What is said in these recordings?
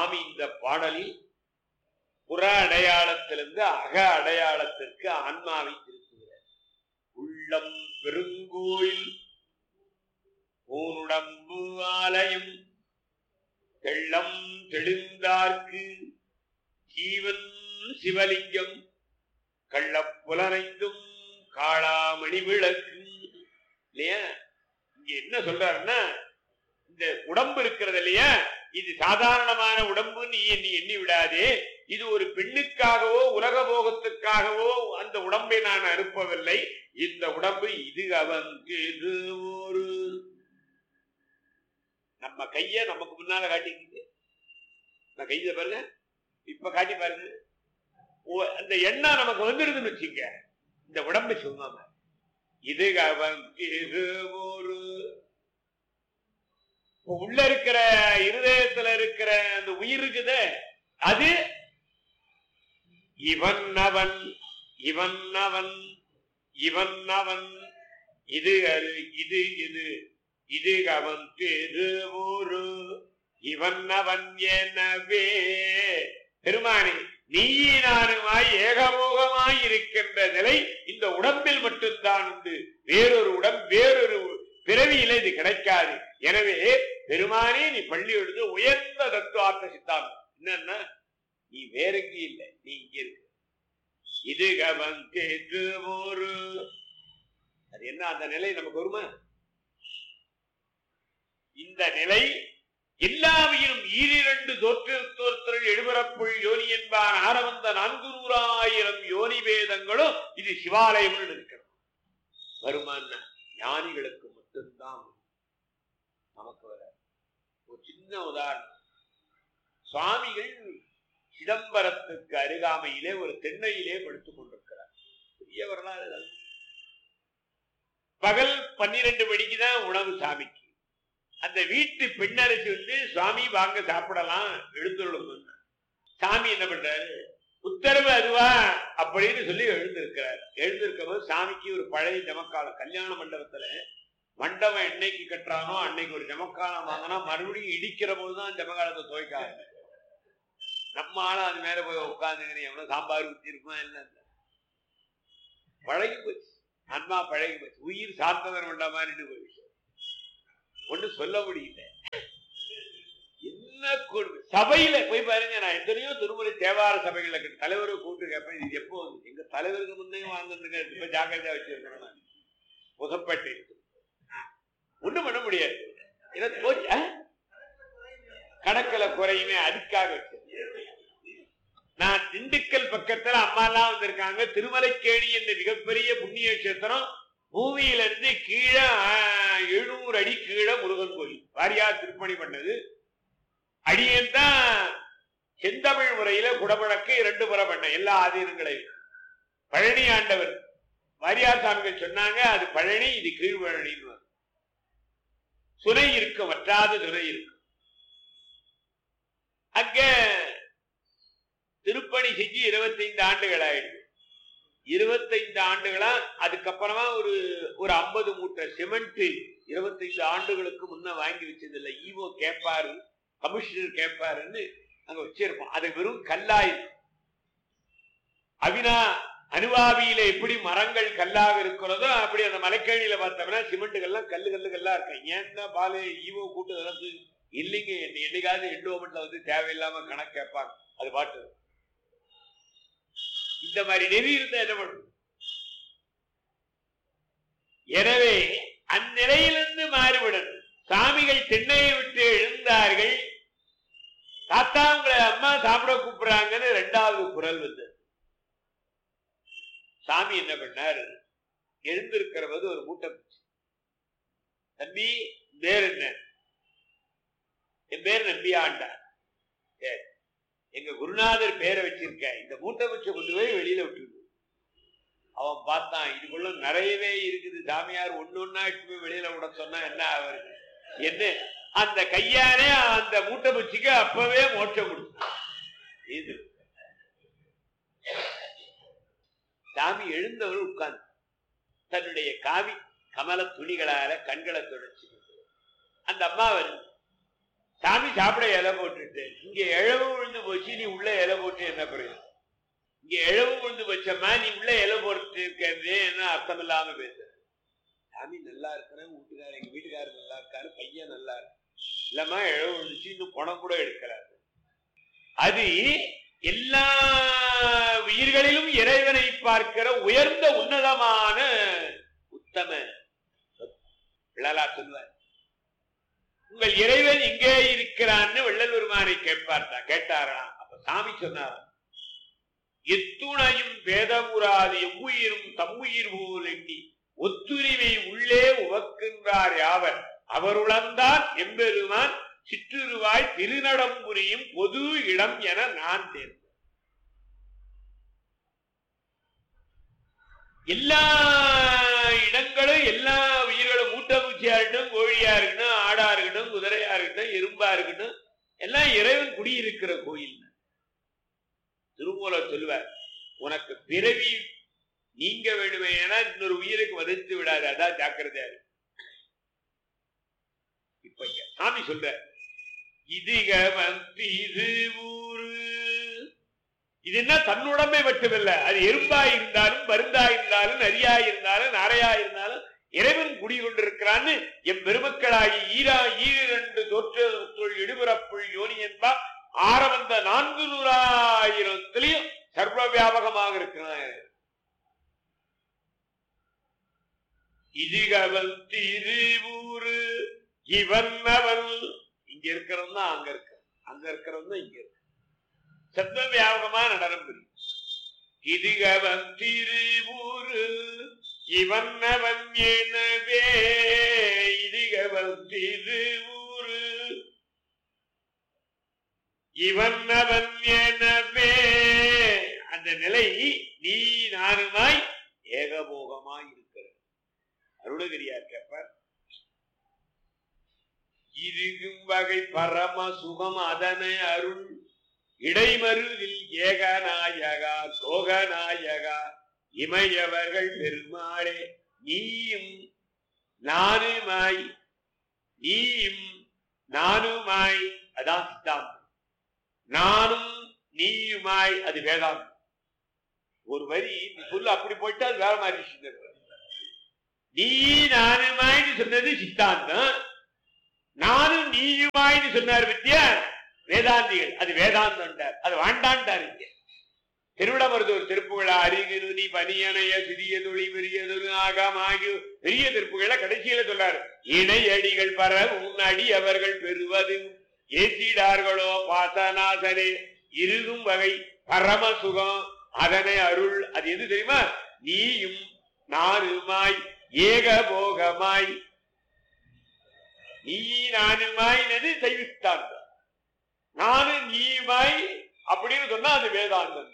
சுவாமி இந்த பாடலில் புற அடையாளத்திலிருந்து அக அடையாளத்திற்கு ஆன்மாவை திருப்புகிறார் உள்ளம் பெருங்கோயில் ஊனுடம்பு ஆலயம் தெள்ளம் தெளிந்தார்க்கு ஜீவன் சிவலிங்கம் கள்ளப்புலனைந்தும் காளாமணி விளக்கு இல்லையா இங்க என்ன சொல்றாருன்னா இந்த உடம்பு இருக்கிறது இல்லையா இது சாதாரணமான உடம்பு நீ எண்ணி எண்ணி விடாதே இது ஒரு பெண்ணுக்காகவோ உலக போகத்துக்காகவோ அந்த உடம்பை நான் அனுப்பவில்லை இந்த உடம்பு இது அவனுக்கு இது ஒரு நம்ம கைய நமக்கு முன்னால காட்டிக்கிது நான் கைய பாருங்க இப்ப காட்டி பாருங்க ஓ, அந்த எண்ணம் நமக்கு வந்துடுதுன்னு வச்சுங்க இந்த உடம்பை சொல்லாம இது அவனுக்கு இது ஒரு இப்ப உள்ள இருக்கிற இருதயத்துல இருக்கிற அந்த உயிர் இருக்குதே அது இவன் அவன் இவன் அவன் இவன் அவன் இது அது இது இது இது அவன் திருவுரு இவன் அவன் எனவே பெருமானே நீ நானுமாய் ஏகமோகமாய் இருக்கின்ற நிலை இந்த உடம்பில் மட்டும்தான் உண்டு வேறொரு உடம்பு வேறொரு பிறவியில இது கிடைக்காது எனவே பெருமானே நீ பள்ளி எழுது உயர்ந்த தத்துவார்த்த சித்தாந்தம் என்னன்னா நீ வேற எங்கேயும் இல்லை நீ இங்க இருக்க இது கவன் கேட்டு ஒரு அது என்ன அந்த நிலை நமக்கு வருமா இந்த நிலை எல்லாவையும் ஈரிரண்டு தோற்றத்தோர்த்தல் எழுபரப்புள் யோனி என்பான் ஆரவந்த நான்கு நூறாயிரம் யோனி வேதங்களும் இது சிவாலயம்னு இருக்கிறது வருமான ஞானிகளுக்கு மட்டும்தான் நமக்கு வர ஒரு சின்ன உதாரணம் சுவாமிகள் சிதம்பரத்துக்கு அருகாமையிலே ஒரு தென்னையிலே படுத்துக் கொண்டிருக்கிறார் பெரிய வரலாறு அது. பகல் பன்னிரண்டு மணிக்கு தான் உணவு சாமிக்கு அந்த வீட்டு பெண்ணரசி வந்து சுவாமி வாங்க சாப்பிடலாம் எழுந்துள்ளோம் சாமி என்ன பண்றாரு உத்தரவு அதுவா அப்படின்னு சொல்லி எழுந்திருக்கிறார் எழுந்திருக்கும் போது சாமிக்கு ஒரு பழைய ஜமக்காலம் கல்யாண மண்டபத்துல மண்டபம் என்னைக்கு கட்டுறானோ அன்னைக்கு ஒரு ஜமக்காலம் வாங்கினா மறுபடியும் இடிக்கிற போதுதான் ஜமக்காலத்தை துவைக்காது நம்ம ஆளும் அது மேல போய் உட்காந்துக்கிறேன் எவ்வளவு சாம்பார் ஊத்தி இருக்குமா என்ன பழகி போச்சு ஆன்மா பழகி போச்சு உயிர் சார்ந்தவர் வேண்டாமான்னு போயிடுச்சு ஒண்ணு சொல்ல முடியல என்ன கொடுமை சபையில போய் பாருங்க நான் எத்தனையோ திருமுறை தேவார சபைகள்ல இருக்க தலைவரை கூப்பிட்டு கேட்பேன் இது எப்போ வந்து எங்க தலைவருக்கு முன்னே வாங்கிருந்துங்க இப்ப ஜாக்கிரதையா வச்சிருக்கணும் நான் புதப்பேட்டை இருக்கு ஒண்ணும் பண்ண முடியாது ஏன்னா தோச்சு ஆ? கணக்குல குறையுமே அதுக்காக வச்சு நான் திண்டுக்கல் பக்கத்துல அம்மா எல்லாம் வந்திருக்காங்க திருமலைக்கேணி என்ற மிகப்பெரிய புண்ணிய கஷேத்திரம் பூமியில இருந்து கீழே ஆஹ், எழுநூறு அடி கீழே முருகன் கோயில் வாரியார் திருப்பணி பண்ணது அடியேன் தான் செந்தமிழ் முறையில குடமுழக்கு இரண்டு முறை பண்ண எல்லா ஆதீனங்களையும் பழனி ஆண்டவர் வாரியார் சாமிகள் சொன்னாங்க அது பழனி இது கீழ் பழனின்னு வரும். சுனை இருக்கும் வற்றாத சுனை இருக்கும் அங்க திருப்பணி செஞ்சு இருபத்தைந்து ஆண்டுகள் ஆயிடுது இருபத்தைந்து ஆண்டுகளா அதுக்கப்புறமா ஒரு ஒரு ஐம்பது மூட்டை சிமெண்ட் இருபத்தைந்து ஆண்டுகளுக்கு முன்ன வாங்கி வச்சதில்லை ஈவோ கேட்பாரு கமிஷனர் கேட்பாருன்னு அங்க வச்சிருப்போம் அது வெறும் கல்லாயிருக்கும் அவினா அனுவாவியில எப்படி மரங்கள் கல்லாக இருக்கிறதோ அப்படி அந்த மலைக்கேணியில பார்த்தோம்னா சிமெண்ட்டுகள்லாம் கல்லு கல்லு கல்லா இருக்கும் ஏன்னா பாலு ஈவோ கூட்டு நடந்து இல்லைங்க என்னை என்னைக்காவது எண்டோமெண்ட்ல வந்து தேவையில்லாம கணக்கு கேட்பாங்க அது பாட்டு இந்த மாதிரி நெறி இருந்தா என்ன பண்ணும் எனவே அந்நிலையிலிருந்து மாறுபடணும் சாமிகள் திண்ணையை விட்டு எழுந்தார்கள் தாத்தா உங்களை அம்மா சாப்பிட கூப்பிடுறாங்கன்னு ரெண்டாவது குரல் வந்தது சாமி என்ன பண்ணார் எழுந்திருக்கிறவது ஒரு மூட்டை பூச்சி தம்பி பேர் என்ன என் பேர் நம்பி ஆண்டார் சரி எங்க குருநாதர் பேரை வச்சிருக்க இந்த மூட்டை பூச்சை கொண்டு போய் வெளியில விட்டுரு அவன் பார்த்தான் இதுக்குள்ள நிறையவே இருக்குது சாமியார் ஒண்ணு ஒன்னா இட்டு போய் வெளியில விட சொன்னா என்ன ஆகுது என்ன அந்த கையாலே அந்த மூட்டை பூச்சிக்கு அப்பவே மோட்சம் கொடுத்தான் இது சாமி எழுந்தவர் உட்கார்ந்து தன்னுடைய காவி கமல துணிகளால கண்களை தொடச்சு அந்த அம்மா வருது சாமி சாப்பிட இலை போட்டுட்டு இங்க இழவு விழுந்து போச்சு நீ உள்ள இலை போட்டு என்ன பிரயோஜனம் இங்க இழவு விழுந்து போச்சம்மா நீ உள்ள இலை போட்டு இருக்கிறது என்ன அர்த்தம் இல்லாம பேசுற சாமி நல்லா இருக்கிறேன் வீட்டுக்காரர் எங்க வீட்டுக்காரர் நல்லா இருக்காரு பையன் நல்லா இருக்கு இல்லம்மா இழவு விழுந்துச்சு இன்னும் பணம் கூட எடுக்கிறாரு அது எல்லா உயிர்களிலும் இறைவனை பார்க்கிற உயர்ந்த உன்னதமான உத்தம விழலா சொல்வார் உங்கள் இறைவன் எங்கே இருக்கிறான்னு வெள்ளல் பெருமானை கேட்பார்த்தா கேட்டாராம் அப்ப சாமி சொன்னார் எத்துணையும் பேதமுறாது எவ்வுயிரும் தம்முயிர் போல் எண்ணி ஒத்துரிமை உள்ளே உவக்கின்றார் யாவர் அவருளந்தான் எம்பெருமான் சிற்றுருவாய் திருநடம் புரியும் பொது இடம் என நான் தேர்ந்தேன் எல்லா இடங்களும் எல்லா உயிர்களும் மூட்டப்பூச்சியா இருக்கட்டும் கோழியா இருக்கட்டும் ஆடா இருக்கட்டும் குதிரையா இருக்கட்டும் எறும்பா இருக்கட்டும் எல்லாம் இறைவன் குடியிருக்கிற கோயில் திருமூல சொல்வார் உனக்கு பிறவி நீங்க வேண்டுமே ஏன்னா இன்னொரு உயிருக்கு வதைத்து விடாது அதான் ஜாக்கிரதையா இருக்கு இப்ப இங்க சாமி சொல்ற இதுக வந்து இது ஊரு இது என்ன தன்னுடம்பே மட்டுமில்ல அது எறும்பா இருந்தாலும் பருந்தா இருந்தாலும் நரியா இருந்தாலும் நாரையா இருந்தாலும் இறைவன் குடிகொண்டிருக்கிறான்னு எம் பெருமக்களாகி ஈரா ஈரண்டு தோற்றத்துள் இடுபுறப்புள் யோனி என்பா ஆரவந்த நான்கு நூறாயிரத்திலையும் சர்வ வியாபகமாக இருக்கிறான் இதுகவல் திருவூரு இவன் அவன் இங்க இருக்கிறவன் தான் அங்க இருக்க அங்க இருக்கிறவன் தான் இங்க இருக்க சர்வ வியாபகமா நடனம் புரியும் இதுகவன் திருவூரு இவன் அவன் எனவே இதுகவன் திருவூரு இவன் அவன் எனவே அந்த நிலை நீ நானுமாய் ஏகபோகமாய் இருக்கிற அருணகிரியார் கேட்பார் இருகும் வகை பரம சுகம் அதனை அருள் இடைமருதில் ஏகநாயகா சோகநாயகா இமையவர்கள் பெருமாளே நீயும் நானுமாய் நீயும் நானுமாய் அதான் சித்தாந்தம் நானும் நீயுமாய் அது வேதாந்தம் ஒரு வரி நீ சொல்ல அப்படி போயிட்டு அது வேற மாதிரி சிந்தனை. நீ நானுமாய்னு சொன்னது சித்தாந்தம் நானும் நீயுமாய்னு சொன்னார் வித்யா வேதாந்திகள் அது வேதாந்தம் அது வாண்டான்டார் இங்க திருவிடமருதூர் திருப்புகளா அறிகுரு நீ பனியனைய சிறிய துளி பெரியதொரு ஆகமாகி பெரிய திருப்புகளை கடைசியில சொல்றாரு இணையடிகள் பர உன்னடி அவர்கள் பெறுவது ஏற்றிடார்களோ பாசநாசனே இருகும் வகை பரம சுகம் அதனை அருள் அது எது தெரியுமா நீயும் நானுமாய் ஏகபோகமாய் நீ நானுமாய்னது சைவிஸ்தாந்தம் நானும் நீயுமாய் அப்படின்னு சொன்னா அது வேதாந்தம்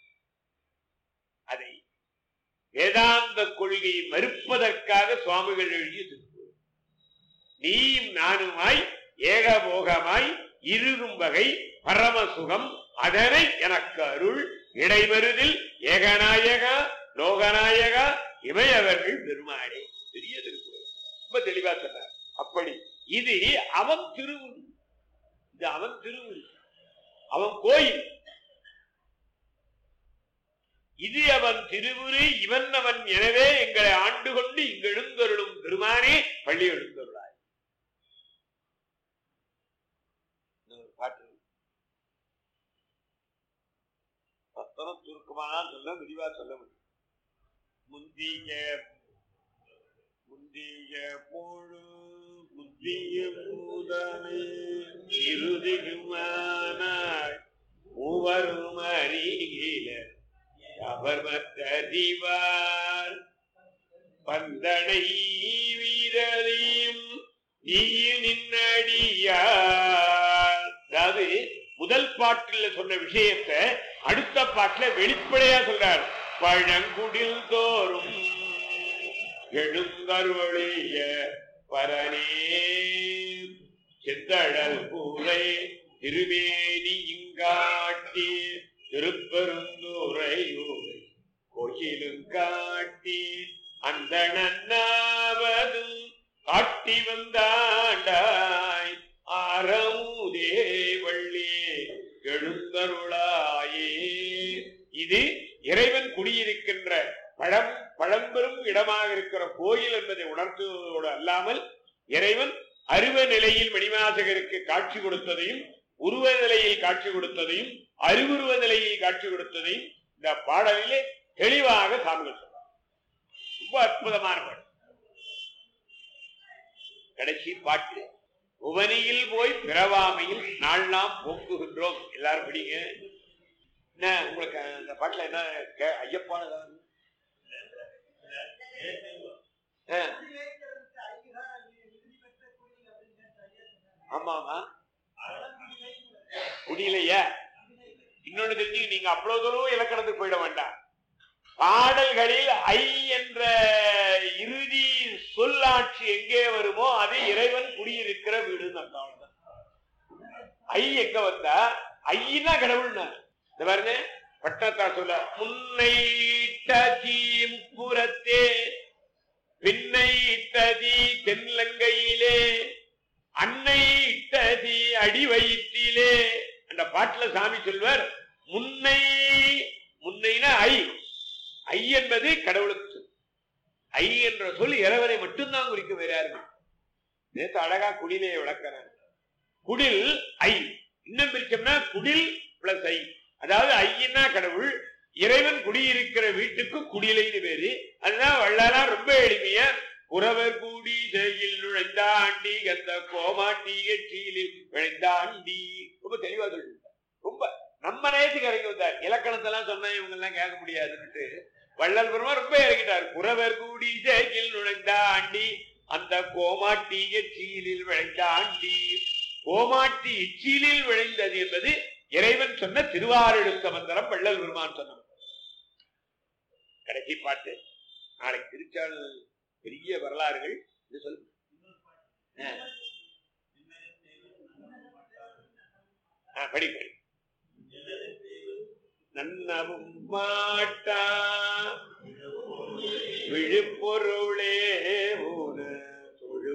அதை வேதாந்த கொள்கையை மறுப்பதற்காக சுவாமிகள் எழுதிய திருப்பூர் நீயும் நானுமாய் ஏகபோகமாய் இருகும் வகை பரம சுகம் அதனை எனக்கு அருள் இடைமருதில் ஏகநாயகா லோகநாயகா இமையவர்கள் பெருமாளே பெரிய திருக்குறள் ரொம்ப தெளிவா சொன்னார் அப்படி இது அவன் திருவுள் இது அவன் திருவுள் அவன் கோயில் இது அவன் திருவுரு இவன் அவன் எனவே எங்களை ஆண்டு கொண்டு இங்கு எழுந்தருளும் பெருமானே பள்ளி எழுந்தருளாய் இன்னொரு பாட்டு பத்தனம் சுருக்கமானால் சொல்ல விரிவா சொல்ல முடியும் முந்திய முந்திய பொழு முந்திய பூதமே இறுதியுமானாய் மூவரும் அறிகில அவர் மற்றறிவார் பந்தனை வீரரையும் நீ நின்னடியார் அதாவது முதல் பாட்டுல சொன்ன விஷயத்தை அடுத்த பாட்டுல வெளிப்படையா சொல்றார் பழங்குடில் தோறும் எழுந்தருளிய பரனே செந்தழல் பூரை திருமேனி இங்காட்டி திருப்பெருந்துரையூரை கோயிலும் காட்டி அந்த நன்னாவதும் காட்டி வந்தாண்டாய் ஆரமுத எழுந்தருளாயே இது இறைவன் குடியிருக்கின்ற பழம் பழம்பெரும் இடமாக இருக்கிற கோயில் என்பதை உணர்த்துவதோடு அல்லாமல் இறைவன் அருவ நிலையில் மணிவாசகருக்கு காட்சி கொடுத்ததையும் உருவ நிலையில் காட்சி கொடுத்ததையும் அறிவுருவ நிலையில் காட்சி கொடுத்ததையும் இந்த பாடலிலே தெளிவாக சாமிகள் சொல்றார் ரொம்ப அற்புதமான பாடல் கடைசி பாட்டு உவனியில் போய் பிறவாமையில் நாள் நாம் போக்குகின்றோம் எல்லாரும் படிங்க என்ன உங்களுக்கு அந்த பாட்டுல என்ன கே- ஐயப்பான ஏதாவது? ஆ, ஆமா ஆமா குடியிலையா இன்னொன்னு தெரிஞ்சு நீங்க அவ்வளவு தூரம் இலக்கணத்துக்கு போயிட வேண்டாம் பாடல்களில் ஐ என்ற இறுதி சொல்லாட்சி எங்கே வருமோ அது இறைவன் குடியிருக்கிற வீடுன்னு அர்த்தம் அவ்வளவுதான். ஐ எங்க வந்தா ஐனா கடவுள்னா இந்த பாருங்க பட்டத்தார் சொல்ல முன்னை தீ முப்புறத்தே பின்னை ததி தென்லங்கையிலே அன்னை இட்டதி அடி வயிற்றிலே அந்த பாட்டுல சாமி சொல்வார் முன்னை முன்னைனா ஐ ஐ என்பது கடவுளுக்கு சொல். ஐ என்ற சொல் இறைவனை மட்டும்தான் குறிக்கும் வேற யாருமே நேத்து அழகா குடிலே விளக்குறாங்க குடில் ஐ இன்னும் பிரிச்சோம்னா குடில் பிளஸ் ஐ அதாவது ஐயன்னா கடவுள் இறைவன் குடியிருக்கிற வீட்டுக்கு குடிலைன்னு பேரு அதுதான் வள்ளலாம் ரொம்ப எளிமையா புறவர் கூடி செய்யில் நுழைந்தாண்டி கந்த கோமாட்டி எச்சியில் விழைந்தாண்டி ரொம்ப தெளிவா சொல்லிட்டு ரொம்ப நம்ம நேயத்துக்கு இறங்கி வந்தார் இலக்கணத்தெல்லாம் சொன்னா இவங்க எல்லாம் கேட்க முடியாதுன்னுட்டு வள்ளல் பெருமா ரொம்ப இறங்கிட்டார் புறவர் கூடி செய்யில் நுழைந்தாண்டி அந்த கோமாட்டி எச்சியிலில் விளைந்தாண்டி கோமாட்டி எச்சியிலில் விளைந்தது என்பது இறைவன் சொன்ன திருவாரெடுத்த மந்திரம் வள்ளல் பெருமான் சொன்ன கடைசி பாட்டு நாளைக்கு திருச்சால் பெரிய வரலாறுகள் இது சொல்லு ஆ. ஆ, படி படி நன்னவும் மாட்டா விழுப்பொருளே ஊனு